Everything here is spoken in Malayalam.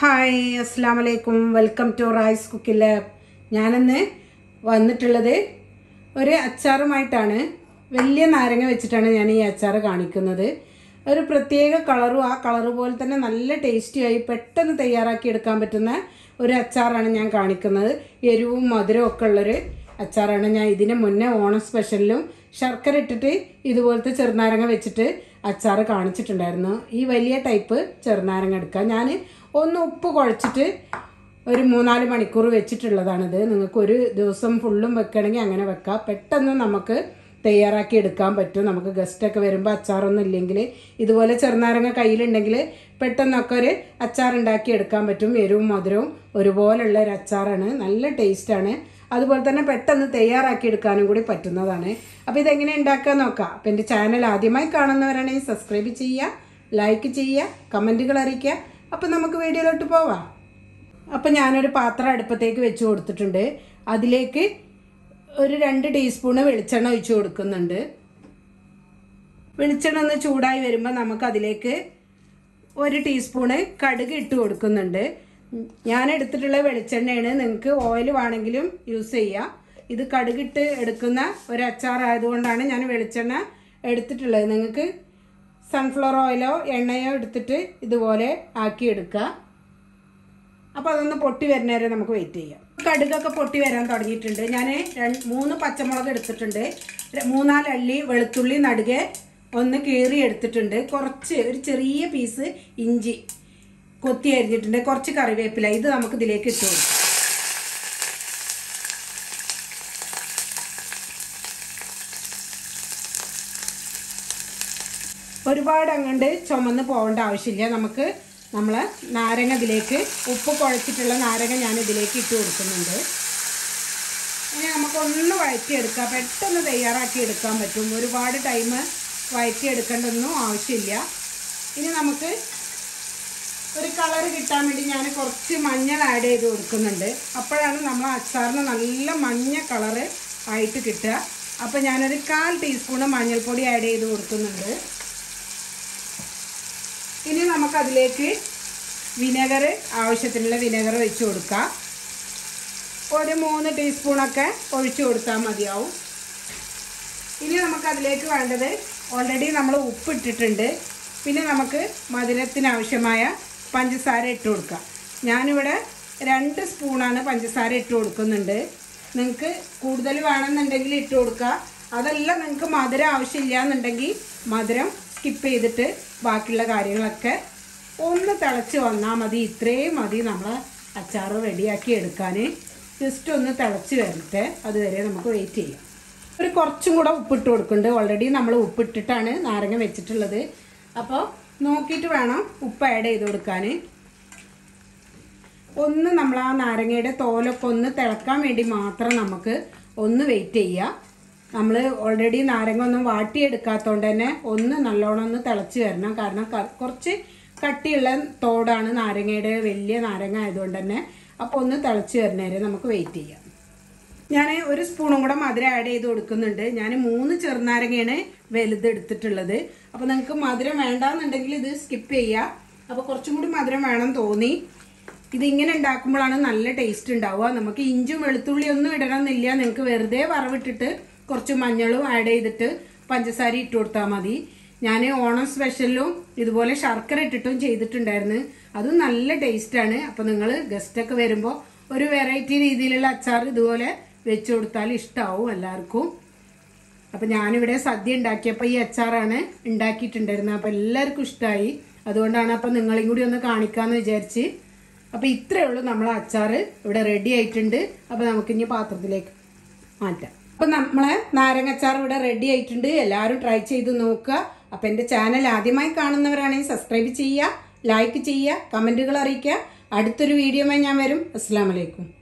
ഹായ് അസ്സാം വലൈക്കും welcome to rice cookie lab ഞാനിന്ന് വന്നിട്ടുള്ളത് ഒരു അച്ചാറുമായിട്ടാണ് വലിയ നാരങ്ങ വെച്ചിട്ടാണ് ഞാൻ ഈ അച്ചാർ കാണിക്കുന്നത് ഒരു പ്രത്യേക കളറും ആ കളറ് പോലെ തന്നെ നല്ല ടേസ്റ്റിയായി പെട്ടെന്ന് തയ്യാറാക്കി എടുക്കാൻ പറ്റുന്ന ഒരു അച്ചാറാണ് ഞാൻ കാണിക്കുന്നത് എരിവും മധുരവും ഒക്കെ ഉള്ളൊരു അച്ചാറാണ് ഞാൻ ഇതിന് മുന്നേ ഓണം സ്പെഷ്യലിലും ശർക്കര ഇട്ടിട്ട് ഇതുപോലത്തെ ചെറുനാരങ്ങ വെച്ചിട്ട് അച്ചാർ കാണിച്ചിട്ടുണ്ടായിരുന്നു ഈ വലിയ ടൈപ്പ് ചെറുനാരങ്ങ എടുക്കുക ഞാൻ ഒന്ന് ഉപ്പ് കുഴച്ചിട്ട് ഒരു മൂന്നാല് മണിക്കൂർ വെച്ചിട്ടുള്ളതാണിത് നിങ്ങൾക്ക് ഒരു ദിവസം ഫുള്ളും വെക്കണമെങ്കിൽ അങ്ങനെ വെക്കാം പെട്ടെന്ന് നമുക്ക് തയ്യാറാക്കി എടുക്കാൻ പറ്റും നമുക്ക് ഗസ്റ്റൊക്കെ വരുമ്പോൾ അച്ചാറൊന്നും ഇല്ലെങ്കിൽ ഇതുപോലെ ചെറുനാരങ്ങ കയ്യിലുണ്ടെങ്കിൽ പെട്ടെന്നൊക്കെ ഒരു അച്ചാർ ഉണ്ടാക്കി എടുക്കാൻ പറ്റും എരിവും മധുരവും ഒരുപോലുള്ള ഒരു അച്ചാറാണ് നല്ല ടേസ്റ്റാണ് അതുപോലെ തന്നെ പെട്ടെന്ന് തയ്യാറാക്കി എടുക്കാനും കൂടി പറ്റുന്നതാണ് അപ്പോൾ ഇതെങ്ങനെ ഉണ്ടാക്കാൻ നോക്കാം അപ്പം എൻ്റെ ചാനൽ ആദ്യമായി കാണുന്നവരാണെങ്കിൽ സബ്സ്ക്രൈബ് ചെയ്യുക ലൈക്ക് ചെയ്യുക കമൻറ്റുകൾ അറിയിക്കുക അപ്പം നമുക്ക് വീഡിയോയിലോട്ട് പോവാം അപ്പം ഞാനൊരു പാത്രം അടുപ്പത്തേക്ക് വെച്ച് കൊടുത്തിട്ടുണ്ട് അതിലേക്ക് ഒരു രണ്ട് ടീസ്പൂണ് വെളിച്ചെണ്ണ ഒഴിച്ച് കൊടുക്കുന്നുണ്ട് വെളിച്ചെണ്ണ ഒന്ന് ചൂടായി വരുമ്പോൾ നമുക്ക് അതിലേക്ക് ഒരു ടീസ്പൂണ് കടുക് ഇട്ട് കൊടുക്കുന്നുണ്ട് ഞാൻ എടുത്തിട്ടുള്ള വെളിച്ചെണ്ണയാണ് നിങ്ങൾക്ക് ഓയിൽ വേണമെങ്കിലും യൂസ് ചെയ്യാം ഇത് കടുകിട്ട് എടുക്കുന്ന ഒരു അച്ചാർ ആയതുകൊണ്ടാണ് ഞാൻ വെളിച്ചെണ്ണ എടുത്തിട്ടുള്ളത് നിങ്ങൾക്ക് സൺഫ്ലവർ ഓയിലോ എണ്ണയോ എടുത്തിട്ട് ഇതുപോലെ ആക്കി എടുക്കുക അപ്പോൾ അതൊന്ന് പൊട്ടി വരുന്നവരെ നമുക്ക് വെയിറ്റ് ചെയ്യാം കടുകൊക്കെ പൊട്ടി വരാൻ തുടങ്ങിയിട്ടുണ്ട് ഞാൻ രണ്ട് മൂന്ന് പച്ചമുളക് എടുത്തിട്ടുണ്ട് മൂന്നാല് അള്ളി വെളുത്തുള്ളി നടുകെ ഒന്ന് കീറി എടുത്തിട്ടുണ്ട് കുറച്ച് ഒരു ചെറിയ പീസ് ഇഞ്ചി കൊത്തി അരിഞ്ഞിട്ടുണ്ട് കുറച്ച് കറിവേപ്പില ഇത് നമുക്ക് ഇതിലേക്ക് ഇട്ട് കൊടുക്കാം ഒരുപാട് അങ്ങോട്ട് ചുമന്ന് പോകേണ്ട ആവശ്യമില്ല നമുക്ക് നമ്മൾ നാരങ്ങ ഇതിലേക്ക് ഉപ്പ് കുഴച്ചിട്ടുള്ള നാരങ്ങ ഞാൻ ഇതിലേക്ക് ഇട്ട് കൊടുക്കുന്നുണ്ട് ഇനി നമുക്കൊന്ന് വഴറ്റിയെടുക്കാം പെട്ടെന്ന് തയ്യാറാക്കി എടുക്കാൻ പറ്റും ഒരുപാട് ടൈം വഴറ്റിയെടുക്കേണ്ടൊന്നും ആവശ്യമില്ല ഇനി നമുക്ക് ഒരു കളർ കിട്ടാൻ വേണ്ടി ഞാൻ കുറച്ച് മഞ്ഞൾ ആഡ് ചെയ്ത് കൊടുക്കുന്നുണ്ട് അപ്പോഴാണ് നമ്മൾ അച്ചാറിന് നല്ല മഞ്ഞ കളറ് ആയിട്ട് കിട്ടുക അപ്പോൾ ഞാനൊരു കാൽ ടീസ്പൂണ് മഞ്ഞൾപ്പൊടി ആഡ് ചെയ്ത് കൊടുക്കുന്നുണ്ട് ഇനി നമുക്കതിലേക്ക് വിനെഗർ ആവശ്യത്തിനുള്ള വിനെഗർ ഒഴിച്ച് കൊടുക്കാം ഒരു മൂന്ന് ടീസ്പൂണൊക്കെ ഒഴിച്ച് കൊടുത്താൽ മതിയാവും ഇനി നമുക്കതിലേക്ക് വേണ്ടത് ഓൾറെഡി നമ്മൾ ഉപ്പിട്ടിട്ടുണ്ട് പിന്നെ നമുക്ക് മധുരത്തിനാവശ്യമായ പഞ്ചസാര ഇട്ട് കൊടുക്കാം ഞാനിവിടെ രണ്ട് സ്പൂണാണ് പഞ്ചസാര ഇട്ട് കൊടുക്കുന്നുണ്ട് നിങ്ങൾക്ക് കൂടുതൽ വേണമെന്നുണ്ടെങ്കിൽ ഇട്ട് കൊടുക്കുക അതല്ല നിങ്ങൾക്ക് മധുരം ആവശ്യമില്ല എന്നുണ്ടെങ്കിൽ മധുരം സ്കിപ്പ് ചെയ്തിട്ട് ബാക്കിയുള്ള കാര്യങ്ങളൊക്കെ ഒന്ന് തിളച്ച് വന്നാൽ മതി ഇത്രയും മതി നമ്മൾ അച്ചാർ റെഡിയാക്കി എടുക്കാൻ ജസ്റ്റ് ഒന്ന് തിളച്ച് വരട്ടെ അതുവരെ നമുക്ക് വെയിറ്റ് ചെയ്യാം ഒരു കുറച്ചും കൂടെ ഉപ്പിട്ട് കൊടുക്കുന്നുണ്ട് ഓൾറെഡി നമ്മൾ ഉപ്പിട്ടിട്ടാണ് നാരങ്ങ വെച്ചിട്ടുള്ളത് അപ്പോൾ നോക്കിയിട്ട് വേണം ഉപ്പ് ആഡ് ചെയ്ത് കൊടുക്കാൻ ഒന്ന് നമ്മൾ ആ നാരങ്ങയുടെ തോലൊക്കെ ഒന്ന് തിളക്കാൻ വേണ്ടി മാത്രം നമുക്ക് ഒന്ന് വെയിറ്റ് ചെയ്യുക നമ്മൾ ഓൾറെഡി നാരങ്ങ ഒന്നും വാട്ടിയെടുക്കാത്തതുകൊണ്ട് തന്നെ ഒന്ന് നല്ലോണം ഒന്ന് തിളച്ച് വരണം കാരണം കുറച്ച് കട്ടിയുള്ള തോടാണ് നാരങ്ങയുടെ വലിയ നാരങ്ങ ആയതുകൊണ്ട് തന്നെ അപ്പോൾ ഒന്ന് തിളച്ച് വരുന്നവരെ നമുക്ക് വെയിറ്റ് ചെയ്യാം ഞാൻ ഒരു സ്പൂണും കൂടെ മധുരം ആഡ് ചെയ്ത് കൊടുക്കുന്നുണ്ട് ഞാൻ മൂന്ന് ചെറുനാരങ്ങയാണ് വലുത് എടുത്തിട്ടുള്ളത് അപ്പോൾ നിങ്ങൾക്ക് മധുരം വേണ്ടാന്നുണ്ടെങ്കിൽ ഇത് സ്കിപ്പ് ചെയ്യുക അപ്പോൾ കുറച്ചും കൂടി മധുരം വേണം തോന്നി ഇതിങ്ങനെ ഉണ്ടാക്കുമ്പോഴാണ് നല്ല ടേസ്റ്റ് ഉണ്ടാവുക നമുക്ക് ഇഞ്ചും വെളുത്തുള്ളി ഒന്നും ഇടണമെന്നില്ല നിങ്ങൾക്ക് വെറുതെ വറവിട്ടിട്ട് കുറച്ച് മഞ്ഞളും ആഡ് ചെയ്തിട്ട് പഞ്ചസാര ഇട്ട് കൊടുത്താൽ മതി ഞാൻ ഓണം സ്പെഷ്യലിലും ഇതുപോലെ ശർക്കര ഇട്ടിട്ടും ചെയ്തിട്ടുണ്ടായിരുന്നു അതും നല്ല ടേസ്റ്റാണ് അപ്പോൾ നിങ്ങൾ ഗസ്റ്റൊക്കെ വരുമ്പോൾ ഒരു വെറൈറ്റി രീതിയിലുള്ള അച്ചാർ ഇതുപോലെ വെച്ച് കൊടുത്താൽ ഇഷ്ടമാവും എല്ലാവർക്കും അപ്പം ഞാനിവിടെ സദ്യ ഉണ്ടാക്കിയപ്പോൾ ഈ അച്ചാറാണ് ഉണ്ടാക്കിയിട്ടുണ്ടായിരുന്നത് അപ്പോൾ എല്ലാവർക്കും ഇഷ്ടമായി അതുകൊണ്ടാണ് അപ്പം നിങ്ങളെയും കൂടി ഒന്ന് കാണിക്കാമെന്ന് വിചാരിച്ച് അപ്പോൾ ഇത്രയേ ഉള്ളൂ നമ്മളെ അച്ചാർ ഇവിടെ റെഡി ആയിട്ടുണ്ട് അപ്പോൾ നമുക്കിനി പാത്രത്തിലേക്ക് മാറ്റാം അപ്പം നമ്മളെ നാരങ്ങച്ചാർ ഇവിടെ റെഡി ആയിട്ടുണ്ട് എല്ലാവരും ട്രൈ ചെയ്ത് നോക്കുക അപ്പം എൻ്റെ ചാനൽ ആദ്യമായി കാണുന്നവരാണെങ്കിൽ സബ്സ്ക്രൈബ് ചെയ്യുക ലൈക്ക് ചെയ്യുക കമൻറ്റുകൾ അറിയിക്കുക അടുത്തൊരു വീഡിയോമായി ഞാൻ വരും അസ്സാം വലൈക്കും